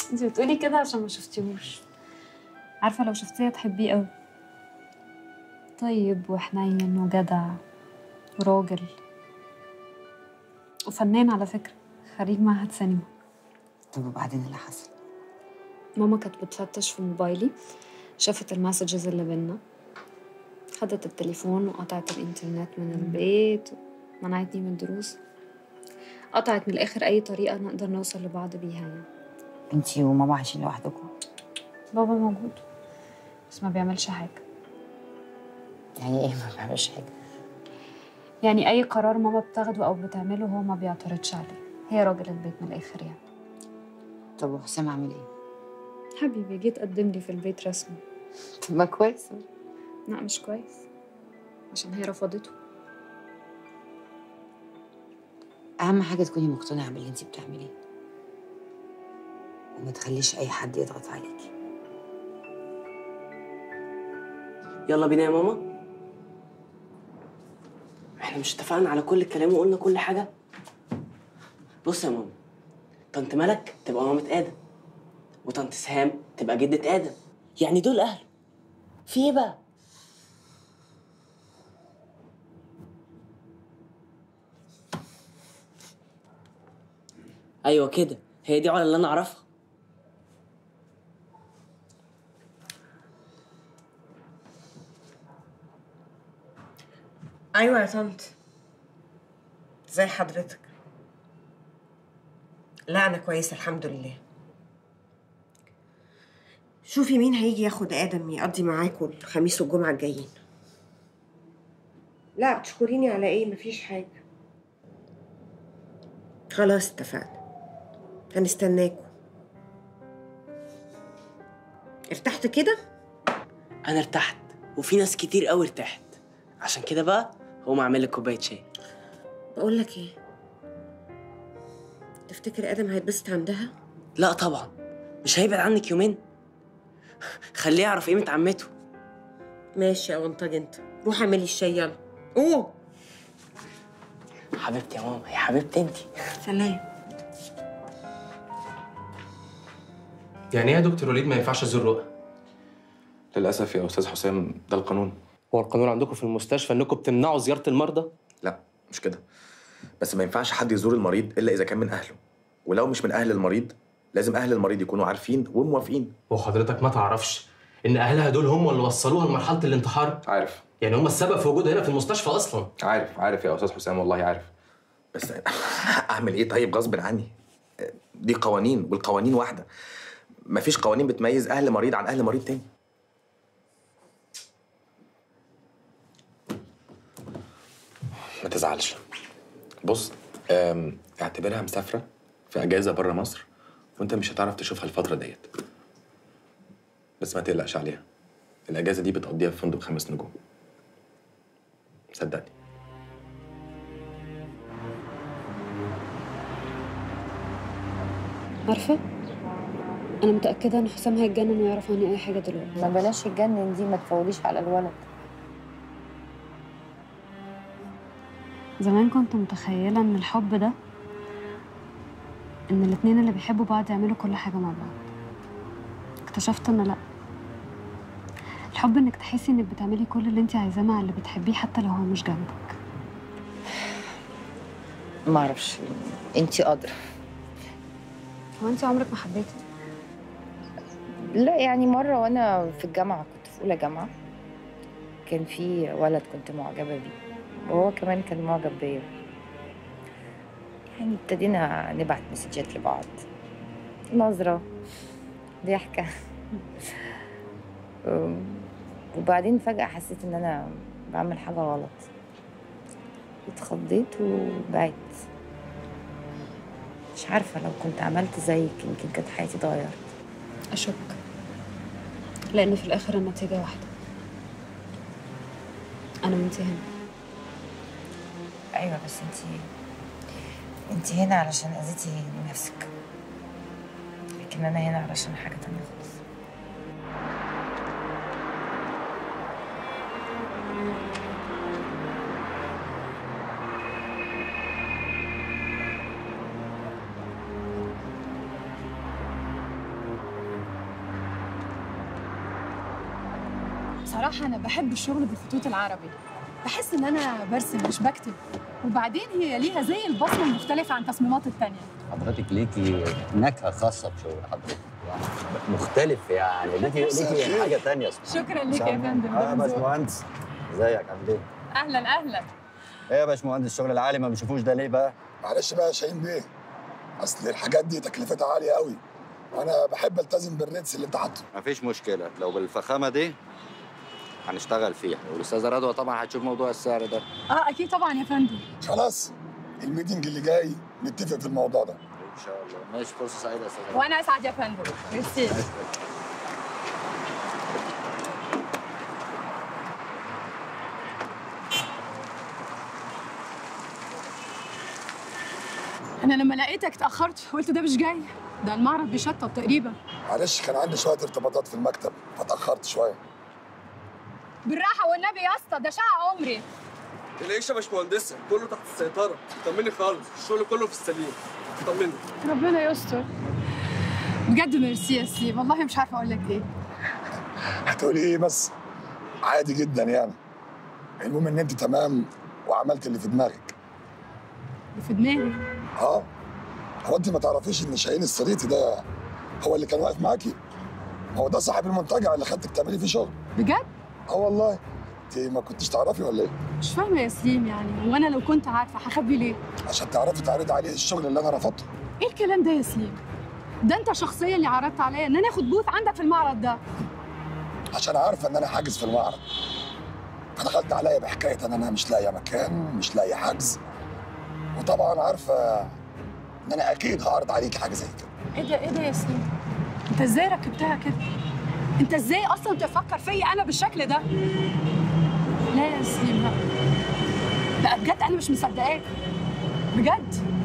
انت بتقولي كده عشان ما شفتيهوش عارفه لو شفتيه هتحبيه قوي طيب وحنين وجدع وراجل وفنان على فكره خريج معهد سينما طب وبعدين اللي حصل ماما كانت بتفتش في موبايلي شافت المسجز اللي بينا خدت التليفون وقطعت الانترنت من البيت ومنعتني من الدروس قطعت من الاخر اي طريقه نقدر نوصل لبعض بيها يعني انتي وماما عايشين لوحدكم بابا موجود بس ما بيعملش حاجه يعني ايه ما بيعملش حاجه يعني اي قرار ماما بتاخده او بتعمله هو ما بيعترضش عليه هي راجل البيت من الاخر يعني طب وحسام عامل ايه حبيبي جيت قدم لي في البيت رسمي طب ما كويس لا مش كويس عشان هي رفضته اهم حاجه تكوني مقتنعه باللي انتي بتعمليه وما تخليش اي حد يضغط عليكي يلا بينا يا ماما احنا مش اتفقنا على كل الكلام وقلنا كل حاجة بص يا ماما طنط ملك تبقى مامة آدم وطنط سهام تبقى جدة آدم يعني دول أهله في ايه بقى؟ ايوه كده هي دي علا اللي انا اعرفها ايوه يا طنط زي حضرتك لا انا كويسه الحمد لله شوفي مين هيجي ياخد ادم يقضي معاكم الخميس والجمعه الجايين لا بتشكريني على ايه مفيش حاجه خلاص اتفقنا هنستناكم ارتحت كده انا ارتحت وفي ناس كتير قوي ارتاحت عشان كده بقى هقوم اعمل لك كوبايه شاي بقول لك ايه تفتكر ادم هيتبسط عندها لا طبعا مش هيبعد عنك يومين خليه يعرف قيمه عمته ماشي يا ونطج انت روح اعملي الشاي يلا قوم حبيبتي يا ماما يا حبيبتي انت سلام يعني ايه يا دكتور وليد ما ينفعش ازور رؤى؟ للاسف يا استاذ حسام ده القانون هو القانون عندكم في المستشفى انكم بتمنعوا زياره المرضى؟ لا مش كده بس ما ينفعش حد يزور المريض الا اذا كان من اهله ولو مش من اهل المريض لازم اهل المريض يكونوا عارفين وموافقين وحضرتك ما تعرفش ان اهلها دول هم اللي وصلوها لمرحله الانتحار؟ عارف يعني هم السبب في وجودها هنا في المستشفى اصلا عارف عارف يا استاذ حسام والله عارف بس اعمل ايه طيب غصب عني دي قوانين والقوانين واحده مفيش قوانين بتميز اهل مريض عن اهل مريض تاني ما تزعلش بص أم، اعتبرها مسافره في اجازه بره مصر وانت مش هتعرف تشوفها الفتره ديت بس ما تقلقش عليها الاجازه دي بتقضيها في فندق خمس نجوم صدقني عارفه انا متاكده ان حسام هيتجنن ويعرف عني اي حاجه دلوقتي ما بلاش الجنن دي ما تفوليش على الولد زمان كنت متخيله ان الحب ده ان الاتنين اللي بيحبوا بعض يعملوا كل حاجه مع بعض اكتشفت ان لا الحب انك تحسي انك بتعملي كل اللي انت عايزاه مع اللي بتحبيه حتى لو هو مش جنبك ما اعرفش انتي ادرى هو انت عمرك ما حبيتي لا يعني مره وانا في الجامعه كنت في اولى جامعه كان في ولد كنت معجبه بيه وهو كمان كان معجب بيا يعني ابتدينا نبعت مسجات لبعض نظرة ضحكة أم، وبعدين فجأة حسيت إن أنا بعمل حاجة غلط اتخضيت وبعدت مش عارفة لو كنت عملت زيك يمكن كانت حياتي اتغيرت اشك لان في الاخر النتيجه واحده انا وانت هنا أيوة بس انتي انتي هنا علشان أذيتي نفسك لكن أنا هنا علشان حاجة تانية خالص بصراحة أنا بحب الشغل بالخطوط العربي بحس إن أنا برسم مش بكتب وبعدين هي ليها زي البصمة المختلفة عن التصميمات التانية حضرتك ليكي نكهه خاصه بشغل حضرتك يعني مختلف يعني ليكي ليكي حاجه تانية شكرا لك يا فندم اه ده ذوق. باشمهندس ازيك عامل ايه؟ أهلا أهلا ايه يا باشمهندس الشغل العالي ما بنشوفوش ده ليه بقى؟ معلش بقى يا شاهين بيه اصل الحاجات دي تكلفتها عاليه قوي وانا بحب التزم بالريتس اللي انت حاطه مفيش مشكله لو بالفخامه دي هنشتغل فيها والاستاذه رضوى طبعا هتشوف موضوع السعر ده آه أكيد طبعا يا فندم خلاص الميتنج اللي جاي نتفق في الموضوع ده ان شاء الله ماشي فرصه سعيده يا استاذه وأنا أسعد يا فندم ميرسي أنا لما لقيتك اتأخرت قلت ده مش جاي ده المعرض بيشطب تقريبا معلش كان عندي شويه ارتباطات في المكتب فاتاخرت شويه بالراحة والنبي يا اسطى ده شقة عمري تلاقيش يا باشمهندسه كله تحت السيطره طمني خالص الشغل كله في السليم طمني ربنا يستر بجد ميرسي يا سليم والله مش عارفة أقول لك إيه هتقولي ايه بس عادي جدا يعني المهم ان انت تمام وعملت اللي في دماغك اللي في دماغي اه هو انت ما تعرفيش ان شاهين الصريتي ده هو اللي كان واقف معاكي هو ده صاحب المنتجع اللي خدتك تعملي فيه شغل بجد اه والله انت ما كنتش تعرفي ولا ايه مش فاهمة يا سليم يعني وأنا لو كنت عارفة هخبي ليه عشان تعرفي تعرضي عليه الشغل اللي انا رفضته إيه الكلام ده يا سليم ده أنت شخصيا اللي عرضت عليا إن أنا آخد بوث عندك في المعرض ده عشان عارفه ان انا حاجز في المعرض فدخلت عليا بحكايه ان انا مش لاقي مكان مش لاقي حجز وطبعا عارفه ان انا اكيد هعرض عليكي حاجه زي كده إيه ده إيه ده يا سليم أنت إزاي ركبتها كده أنت إزاي أصلا تفكر فيا أنا بالشكل ده لا يا سليم لا لا بجد أنا مش مصدقاك بجد